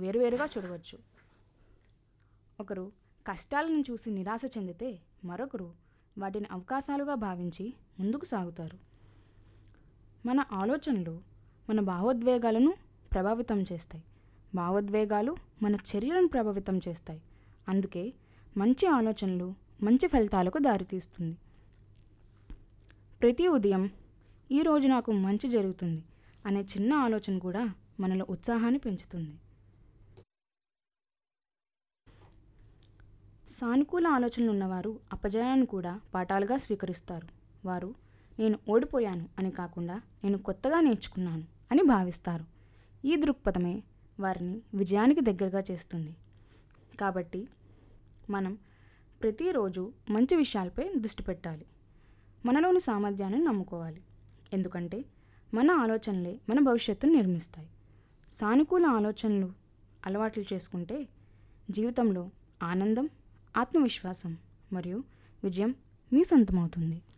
వేరువేరుగా చూడవచ్చు ఒకరు కష్టాలను చూసి నిరాశ చెందితే మరొకరు వాటిని అవకాశాలుగా భావించి ముందుకు సాగుతారు మన ఆలోచనలు మన భావోద్వేగాలను ప్రభావితం చేస్తాయి భావోద్వేగాలు మన చర్యలను ప్రభావితం చేస్తాయి అందుకే మంచి ఆలోచనలు మంచి ఫలితాలకు దారితీస్తుంది ప్రతి ఉదయం ఈరోజు నాకు మంచి జరుగుతుంది అనే చిన్న ఆలోచన కూడా మనలో ఉత్సాహాన్ని పెంచుతుంది సానుకూల ఆలోచనలు ఉన్నవారు అపజయాలను కూడా పాఠాలుగా స్వీకరిస్తారు వారు నేను ఓడిపోయాను అని కాకుండా నేను కొత్తగా నేర్చుకున్నాను అని భావిస్తారు ఈ దృక్పథమే వారిని విజయానికి దగ్గరగా చేస్తుంది కాబట్టి మనం ప్రతిరోజు మంచి విషయాలపై దృష్టి పెట్టాలి మనలోని సామర్థ్యాన్ని నమ్ముకోవాలి ఎందుకంటే మన ఆలోచనలే మన భవిష్యత్తును నిర్మిస్తాయి సానుకూల ఆలోచనలు అలవాట్లు చేసుకుంటే జీవితంలో ఆనందం ఆత్మవిశ్వాసం మరియు విజయం మీ సొంతమవుతుంది